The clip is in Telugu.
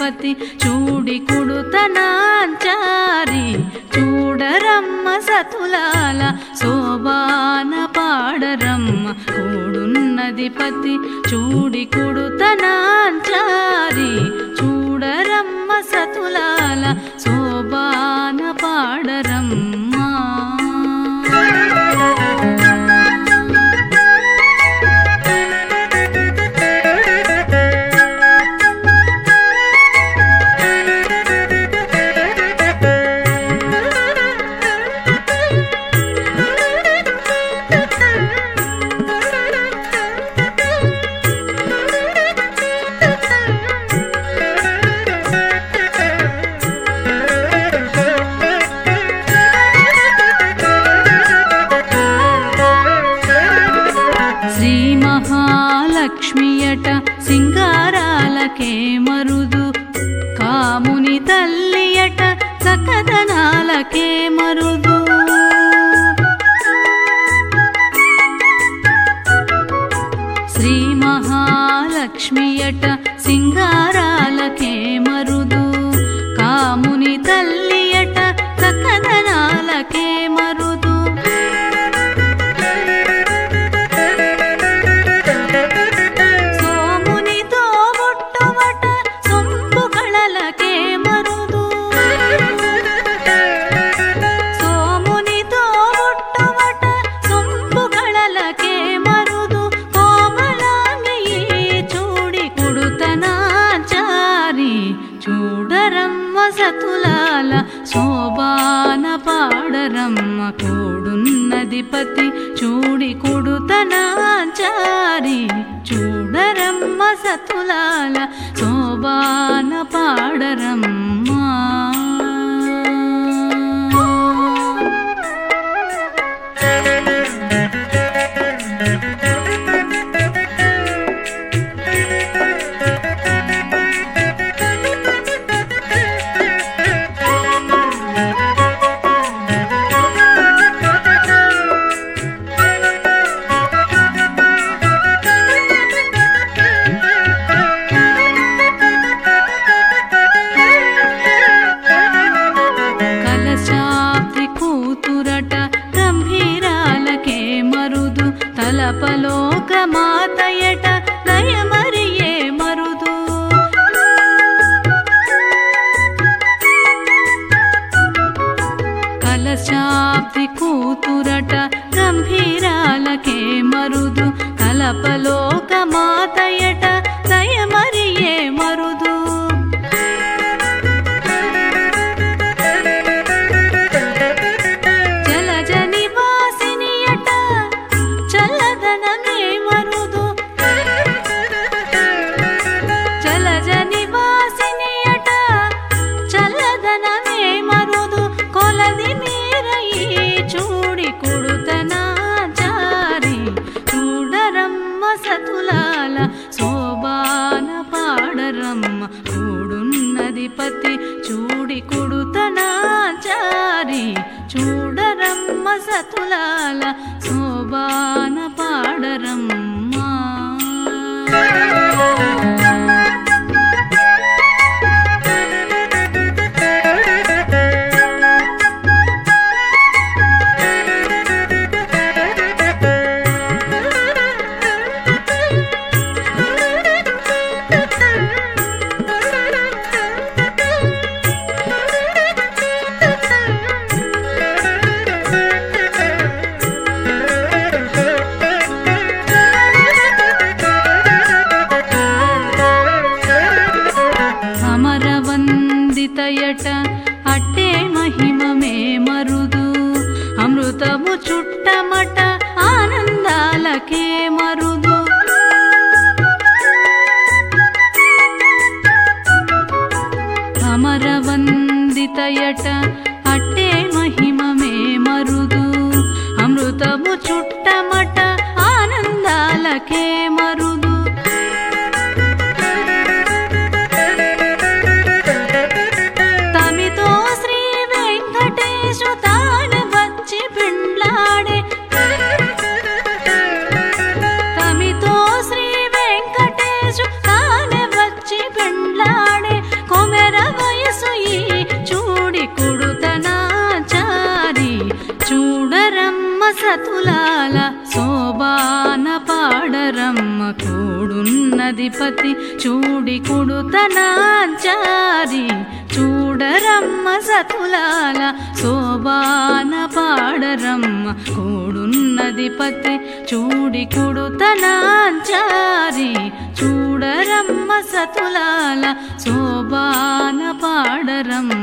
పతి చూడి కుడుతనాంచారి చూడరమ్మ సతులాల శోభాన పాడరమ్మ కూడున్నది పతి చూడి కుడుతనాంచారి చూడరమ్మ సతులాల శోభాన పాడరమ్మ శ్రీ మహాలక్ష్మియట సింగారాలకే మరుదు కాముని తల్లియట సకదనాలకే మరుదు శ్రీ మహాలక్ష్మియట సింగారాలకే మరుదు కాముని తల్లియట సకదనాలకే మరుదు సోమునితో బుట్టువట సొంపు కళలకే మరుదు సోమునితో బుట్టువట సొంపు కళలకే మరుదు కోమలాంగి చూడి కుడుతనాచారి చూడరమ్మ సతులాల శోభాన పాడరమ్మ కూడున్నది పతి చూడి కుడుతనాచారి చూడరమ్మ సతులాల శోభాన పాడరమ్మ కలశాబ్ది కూతురట గంభీరాలకే మరుదు తలపలోక మాతయట దయమరియే మరుదు కలశాబ్ది కూతురట గంభీరాలకే మరుదు తలపలోక మాతయట దయమరియే మరుదు జలజ నివాసినియట చల్లదనమే మరుదు జలజ నివాసినియట చల్లదనమే మరుదు కొలది మీరయి చూడి కుడుతనా జారి చూడరమ్మ సతులాల శోభాన పాడరమ్మ కూడున్నది పతి చూడి కుడుతనాచారి చూడరమ్మ సతులాల శోభాన పాడరమ్మ అమరవందితయట అట్టే మహిమమే మరుదు అమృతము చుట్టమట ఆనందాలకే మరుదు అమరవందితయట అట్టే మహిమమే మరుదు అమృతము చుట్టమట ఆనందాలకే మరుదు తమితో శ్రీ వెంకటేశు తాను వచ్చి పిండ్లాడే తమితో శ్రీ వెంకటేశు తాను వచ్చి పిండ్లాడే కొమ్మ చూడరమ్మ సతులాల శోభాన పాడరమ్మ కూడున్నది పతి చూడి కుడుతనాచారి చూడరమ్మ సతులాల శోభాన పాడరమ్మ కూడున్నది పతి చూడి కుడుతనాచారి చూడరమ్మ సతులాల శోభాన పాడరమ్మ